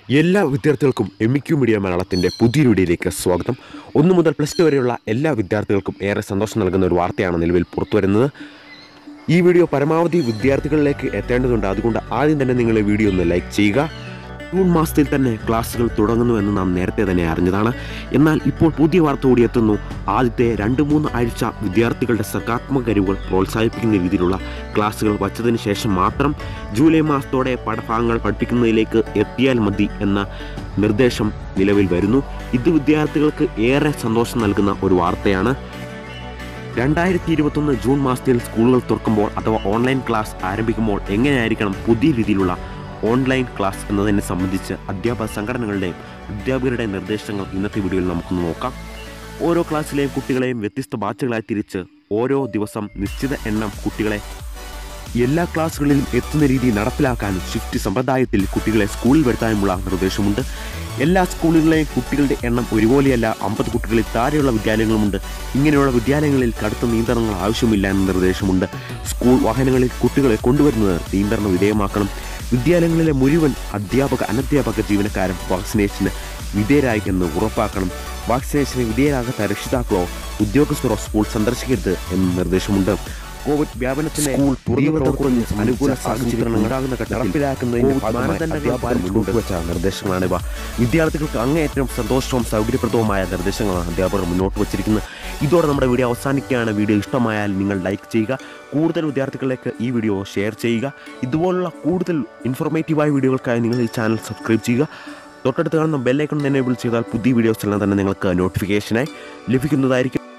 എല്ലാ വിദ്യാർത്ഥികൾക്കും M Q media മലയാളത്തിൻ്റെ പുതിയൊരു വീഡിയോയിലേക്ക് സ്വാഗതം ഒന്ന് മുതൽ പ്ലസ് ടു വരെയുള്ള എല്ലാ വിദ്യാർത്ഥികൾക്കും ഏറെ സന്തോഷം നൽകുന്ന ഒരു വാർത്തയാണ് നിലവിൽ പുറത്തു വരുന്നത് ഈ വീഡിയോ പരമാവധി വിദ്യാർത്ഥികളിലേക്ക് എത്തേണ്ടതുണ്ട് അതുകൊണ്ട് ആദ്യം തന്നെ നിങ്ങൾ ഈ വീഡിയോ ഒന്ന് ലൈക്ക് ചെയ്യുക ജൂൺ മാസത്തിൽ തന്നെ ക്ലാസ്സുകൾ തുടങ്ങുന്നുവെന്ന് നാം നേരത്തെ തന്നെ അറിഞ്ഞതാണ് എന്നാൽ ഇപ്പോൾ പുതിയ വാർത്ത കൂടി എത്തുന്നു ആദ്യത്തെ രണ്ട് മൂന്ന് ആഴ്ച വിദ്യാർത്ഥികളുടെ സർഗാത്മക കഴിവുകൾ പ്രോത്സാഹിപ്പിക്കുന്ന രീതിയിലുള്ള ക്ലാസ്സുകൾ വച്ചതിന് ശേഷം മാത്രം ജൂലൈ മാസത്തോടെ പാഠഭാഗങ്ങൾ പഠിപ്പിക്കുന്നതിലേക്ക് എത്തിയാൽ മതി എന്ന നിർദ്ദേശം നിലവിൽ വരുന്നു ഇത് വിദ്യാർത്ഥികൾക്ക് ഏറെ സന്തോഷം നൽകുന്ന ഒരു വാർത്തയാണ് രണ്ടായിരത്തി ഇരുപത്തൊന്ന് ജൂൺ മാസത്തിൽ സ്കൂളുകൾ തുറക്കുമ്പോൾ അഥവാ ഓൺലൈൻ ക്ലാസ് ആരംഭിക്കുമ്പോൾ എങ്ങനെയായിരിക്കണം പുതിയ രീതിയിലുള്ള ഓൺലൈൻ ക്ലാസ് എന്നതിനെ സംബന്ധിച്ച് അധ്യാപക സംഘടനകളുടെയും അധ്യാപകരുടെയും നിർദ്ദേശങ്ങൾ ഇന്നത്തെ വീഡിയോയിൽ നമുക്കൊന്ന് നോക്കാം ഓരോ ക്ലാസ്സിലെയും കുട്ടികളെയും വ്യത്യസ്ത ബാച്ചുകളായി തിരിച്ച് ഓരോ ദിവസം നിശ്ചിത എണ്ണം കുട്ടികളെ എല്ലാ ക്ലാസ്സുകളിലും എത്തുന്ന രീതി നടപ്പിലാക്കാനും ഷിഫ്റ്റ് സമ്പ്രദായത്തിൽ കുട്ടികളെ സ്കൂളിൽ വരുത്താനുമുള്ള നിർദ്ദേശമുണ്ട് എല്ലാ സ്കൂളുകളിലെയും കുട്ടികളുടെ എണ്ണം ഒരുപോലെയല്ല അമ്പത് കുട്ടികളിൽ താഴെയുള്ള വിദ്യാലയങ്ങളുമുണ്ട് ഇങ്ങനെയുള്ള വിദ്യാലയങ്ങളിൽ കടുത്ത നിയന്ത്രണങ്ങൾ ആവശ്യമില്ല എന്ന നിർദ്ദേശമുണ്ട് സ്കൂൾ വാഹനങ്ങളിൽ കുട്ടികളെ കൊണ്ടുവരുന്നത് നിയന്ത്രണ വിധേയമാക്കണം വിദ്യാലയങ്ങളിലെ മുഴുവൻ അധ്യാപക അനധ്യാപക ജീവനക്കാരും വാക്സിനേഷന് വിധേയരായി എന്ന് ഉറപ്പാക്കണം വാക്സിനേഷന് വിധേയരാകാത്ത രക്ഷിതാക്കളോ ഉദ്യോഗസ്ഥരോ സ്കൂൾ സന്ദർശിക്കരുത് എന്ന നിർദ്ദേശമുണ്ട് കോവിഡ് വ്യാപനത്തിന് സ്കൂൾ തുറന്നു തീവ്രത കുറഞ്ഞ് പ്രവർത്തിക്കുന്ന അനുകൂല സാഹചര്യങ്ങൾ സാഹചര്യങ്ങൾ ഉണ്ടാകുന്ന ഘട്ടത്തിൽ നടപ്പിലാക്കുന്നതിന്റെ കോവിഡ് ഭാഗമായി മാനദണ്ഡങ്ങൾ അധ്യാപകർ പാലിച്ചു മുന്നോട്ട് വെച്ച നിർദ്ദേശങ്ങളാണിവ വിദ്യാർത്ഥികൾക്ക് അങ്ങേയറ്റം സന്തോഷവും സൗകര്യപ്രദവുമായ നിർദ്ദേശങ്ങളാണ് അധ്യാപകർ മുന്നോട്ട് വച്ചിരിക്കുന്നത് ഇതോടെ നമ്മുടെ വീഡിയോ അവസാനിക്കുകയാണ് വീഡിയോ ഇഷ്ടമായാൽ നിങ്ങൾ ലൈക്ക് ചെയ്യുക കൂടുതൽ വിദ്യാർത്ഥികളിലേക്ക് ഈ വീഡിയോ ഷെയർ ചെയ്യുക ഇതുപോലുള്ള കൂടുതൽ ഇൻഫോർമേറ്റീവായ വീഡിയോകൾക്കായി നിങ്ങൾ ഈ ചാനൽ സബ്സ്ക്രൈബ് ചെയ്യുക തൊട്ടടുത്ത് കാണുന്ന ബെല്ലൈക്കൺ എനേബിൾ ചെയ്താൽ പുതിയ വീഡിയോസ് എല്ലാം തന്നെ നിങ്ങൾക്ക് നോട്ടിഫിക്കേഷനായി ലഭിക്കുന്നതായിരിക്കും